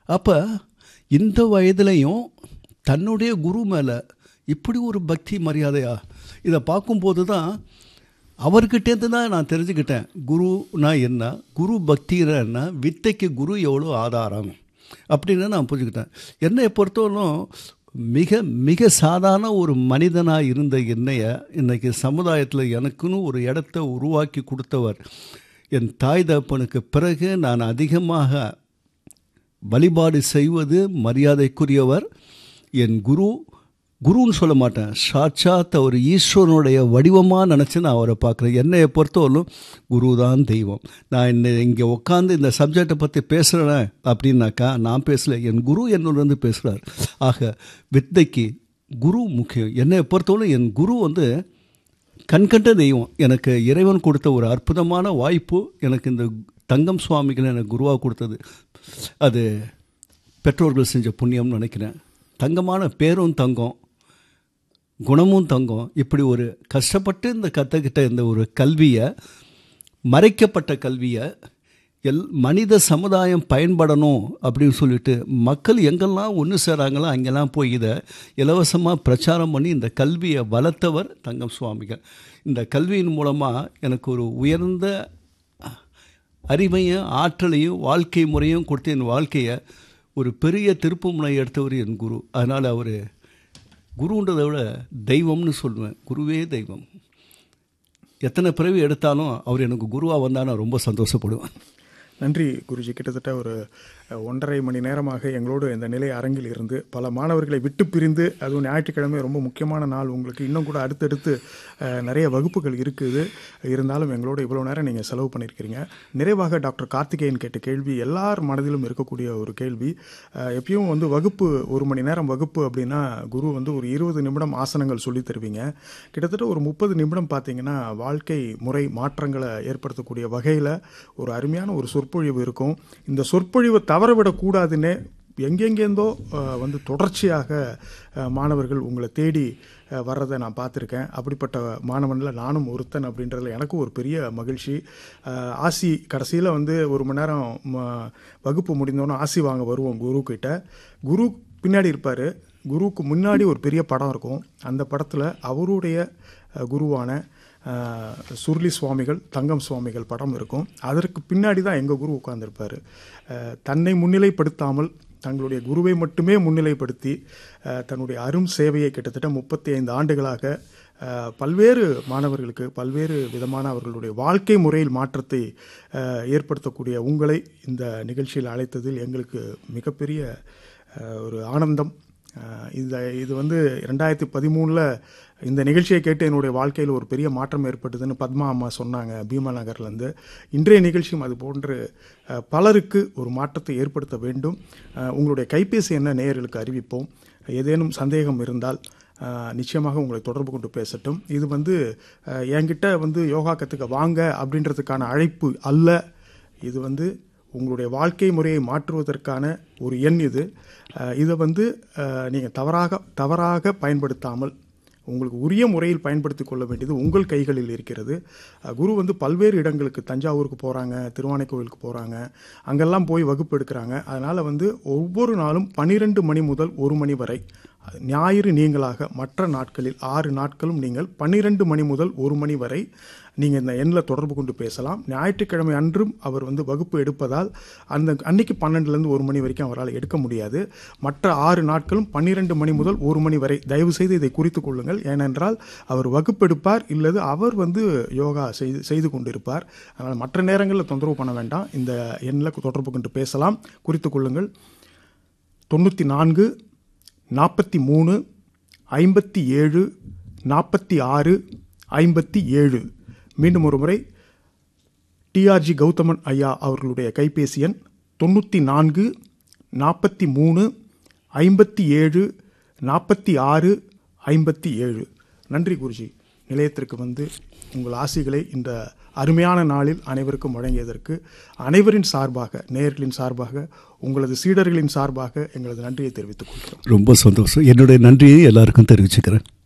அப்போ இந்த வயதுலையும் தன்னுடைய குரு மேலே இப்படி ஒரு பக்தி மரியாதையா இதை பார்க்கும்போது தான் அவர்கிட்டேருந்து தான் நான் தெரிஞ்சுக்கிட்டேன் குருனா என்ன குரு பக்தினா என்ன வித்தைக்கு குரு எவ்வளோ ஆதாரம் அப்படின்னு நான் புரிஞ்சுக்கிட்டேன் என்னை பொறுத்தவரைக்கும் மிக மிக சாதாரண ஒரு மனிதனாக இருந்த என்னைய இன்றைக்கி சமுதாயத்தில் எனக்குன்னு ஒரு இடத்த உருவாக்கி கொடுத்தவர் என் தாய் தகப்பனுக்கு பிறகு நான் அதிகமாக வழிபாடு செய்வது மரியாதைக்குரியவர் என் குரு குருன்னு சொல்ல மாட்டேன் சாட்சாத் அவர் ஈஸ்வரனுடைய வடிவமாக நினச்சி நான் அவரை பார்க்குறேன் என்னையை பொறுத்தவரையிலும் குரு தான் தெய்வம் நான் இன்னை இங்கே உட்காந்து இந்த சப்ஜெக்டை பற்றி பேசுகிறேன் அப்படின்னாக்கா நான் பேசல என் குரு என்னோட பேசுகிறார் ஆக வித்தைக்கு குரு முக்கியம் என்னை பொறுத்தவரை என் குரு வந்து கண்கண்ட தெய்வம் எனக்கு இறைவன் கொடுத்த ஒரு அற்புதமான வாய்ப்பு எனக்கு இந்த தங்கம் சுவாமிகள் எனக்கு குருவாக கொடுத்தது அது பெற்றோர்கள் செஞ்ச புண்ணியம்னு நினைக்கிறேன் தங்கமான பேரும் தங்கம் குணமும் தங்கம் இப்படி ஒரு கஷ்டப்பட்டு இந்த கற்றுக்கிட்ட இந்த ஒரு கல்வியை மறைக்கப்பட்ட கல்வியை எல் மனித சமுதாயம் பயன்படணும் அப்படின்னு சொல்லிட்டு மக்கள் எங்கெல்லாம் ஒன்று சேராங்களோ அங்கெல்லாம் போய் இதை இலவசமாக பிரச்சாரம் பண்ணி இந்த கல்வியை வளர்த்தவர் தங்கம் சுவாமிகள் இந்த கல்வியின் மூலமாக எனக்கு ஒரு உயர்ந்த அறிவையும் ஆற்றலையும் வாழ்க்கை முறையும் கொடுத்து என் வாழ்க்கையை ஒரு பெரிய திருப்பு முனை எடுத்தவர் என் குரு அதனால் அவர் குருன்றதை விட தெய்வம்னு சொல்லுவேன் குருவே தெய்வம் எத்தனை பிறவி எடுத்தாலும் அவர் எனக்கு குருவாக வந்தால் நான் ரொம்ப சந்தோஷப்படுவேன் நன்றி குருஜி கிட்டத்தட்ட ஒரு அஹ், ஒன்றரை மணி நேரமாக எங்களோடு இந்த நிலை அரங்கில் இருந்து பல மாணவர்களை விட்டு பிரிந்து அதுவும் ஞாயிற்றுக்கிழமை ரொம்ப முக்கியமான நாள் உங்களுக்கு இன்னும் கூட அடுத்தடுத்து அஹ், நிறைய வகுப்புகள் இருக்குது இருந்தாலும் எங்களோட இவ்வளோ நேரம் நீங்கள் செலவு பண்ணியிருக்கிறீங்க நிறைவாக டாக்டர் கார்த்திகேயன் கேட்ட கேள்வி எல்லார் மனதிலும் இருக்கக்கூடிய ஒரு கேள்வி அஹ், எப்பயும் வந்து வகுப்பு ஒரு மணி நேரம் வகுப்பு அப்படின்னா குரு வந்து ஒரு இருபது நிமிடம் ஆசனங்கள் சொல்லித் தருவீங்க கிட்டத்தட்ட ஒரு முப்பது நிமிடம் பார்த்தீங்கன்னா வாழ்க்கை முறை மாற்றங்களை ஏற்படுத்தக்கூடிய வகையில் ஒரு அருமையான ஒரு சொற்பொழிவு இருக்கும் இந்த சொற்பொழிவை தவறவிடக்கூடாதுன்னே எங்கெங்கேருந்தோ அஹ், வந்து தொடர்ச்சியாக அஹ், மாணவர்கள் உங்களை தேடி அஹ், வர்றதை நான் பார்த்துருக்கேன் அப்படிப்பட்ட மாணவனில் நானும் ஒருத்தன் அப்படின்றதுல எனக்கும் ஒரு பெரிய மகிழ்ச்சி அஹ், ஆசி கடைசியில் வந்து ஒரு மணி நேரம் ம- வகுப்பு முடிந்தோன்னே ஆசி வாங்க வருவோம் குரு கிட்ட குரு பின்னாடி இருப்பார் குருவுக்கு முன்னாடி ஒரு பெரிய படம் இருக்கும் அந்த படத்தில் அவருடைய அஹ், குருவான அஹ், சுருளி சுவாமிகள் தங்கம் சுவாமிகள் படம் இருக்கும் அதற்கு பின்னாடி தான் எங்கள் குரு உட்கார்ந்திருப்பாரு அஹ், தன்னை முன்னிலைப்படுத்தாமல் தங்களுடைய குருவை மட்டுமே முன்னிலைப்படுத்தி அஹ், தன்னுடைய அரும் சேவையை கிட்டத்தட்ட முப்பத்தி ஐந்து ஆண்டுகளாக அஹ், பல்வேறு மாணவர்களுக்கு பல்வேறு விதமான அவர்களுடைய வாழ்க்கை முறையில் மாற்றத்தை அஹ், ஏற்படுத்தக்கூடிய உங்களை இந்த நிகழ்ச்சியில் அழைத்ததில் எங்களுக்கு மிகப்பெரிய அஹ், ஒரு ஆனந்தம் அஹ், இந்த இது வந்து ரெண்டாயிரத்தி பதிமூணில் இந்த நிகழ்ச்சியை கேட்டு என்னுடைய வாழ்க்கையில் ஒரு பெரிய மாற்றம் ஏற்பட்டதுன்னு பத்மா அம்மா சொன்னாங்க பீமா நகர்லேருந்து இன்றைய நிகழ்ச்சியும் அது போன்று அஹ், பலருக்கு ஒரு மாற்றத்தை ஏற்படுத்த வேண்டும் அஹ், உங்களுடைய கைபேசி என்ன நேயர்களுக்கு அறிவிப்போம் ஏதேனும் சந்தேகம் இருந்தால் அஹ், நிச்சயமாக உங்களை தொடர்பு கொண்டு பேசட்டும் இது வந்து அஹ், என்கிட்ட வந்து யோகா கற்றுக்க வாங்க அப்படின்றதுக்கான அழைப்பு அல்ல இது வந்து உங்களுடைய வாழ்க்கை முறையை மாற்றுவதற்கான ஒரு எண் இது அஹ், இதை வந்து நீங்கள் தவறாக தவறாக பயன்படுத்தாமல் உங்களுக்கு உரிய முறையில் பயன்படுத்தி கொள்ள வேண்டியது உங்கள் கைகளில் இருக்கிறது அஹ், குரு வந்து பல்வேறு இடங்களுக்கு தஞ்சாவூருக்கு போகிறாங்க திருவானைக்கோவிலுக்கு போகிறாங்க அங்கெல்லாம் போய் வகுப்பு எடுக்கிறாங்க அதனால் வந்து ஒவ்வொரு நாளும் பன்னிரெண்டு மணி முதல் ஒரு மணி வரை அது ஞாயிறு நீங்களாக மற்ற நாட்களில் ஆறு நாட்களும் நீங்கள் பன்னிரெண்டு மணி முதல் ஒரு மணி வரை நீங்கள் இந்த எண்ணில் தொடர்பு கொண்டு பேசலாம் ஞாயிற்றுக்கிழமை அன்றும் அவர் வந்து வகுப்பு எடுப்பதால் அந்த அன்னைக்கு பன்னெண்டுலேருந்து ஒரு மணி வரைக்கும் அவரால் எடுக்க முடியாது மற்ற ஆறு நாட்களும் பன்னிரெண்டு மணி முதல் ஒரு மணி வரை தயவு செய்து இதை குறித்து கொள்ளுங்கள் ஏனென்றால் அவர் வகுப்பெடுப்பார் இல்லது அவர் வந்து யோகா செய்து செய்து கொண்டிருப்பார் அதனால் மற்ற நேரங்களில் தொந்தரவு பண்ண வேண்டாம் இந்த எண்ணில் தொடர்பு கொண்டு பேசலாம் குறித்து கொள்ளுங்கள் தொண்ணூற்றி நான்கு நாற்பத்தி மூணு ஐம்பத்தி ஏழு நாற்பத்தி ஆறு ஐம்பத்தி ஏழு மீண்டும் ஒரு முறை டிஆர்ஜி கௌதமன் ஐயா அவர்களுடைய கைபேசி எண் தொண்ணூற்றி நான்கு நாற்பத்தி மூணு ஐம்பத்தி ஏழு நாற்பத்தி ஆறு ஐம்பத்தி ஏழு நன்றி குருஜி நிலையத்திற்கு வந்து உங்கள் ஆசிகளை இந்த அருமையான நாளில் அனைவருக்கும் வழங்கியதற்கு அனைவரின் சார்பாக நேயர்களின் சார்பாக உங்களது சீடர்களின் சார்பாக எங்களது நன்றியை தெரிவித்துக் கொள்கிறோம் ரொம்ப சந்தோஷம் என்னுடைய நன்றியை எல்லாருக்கும் தெரிவிச்சுக்கிறேன்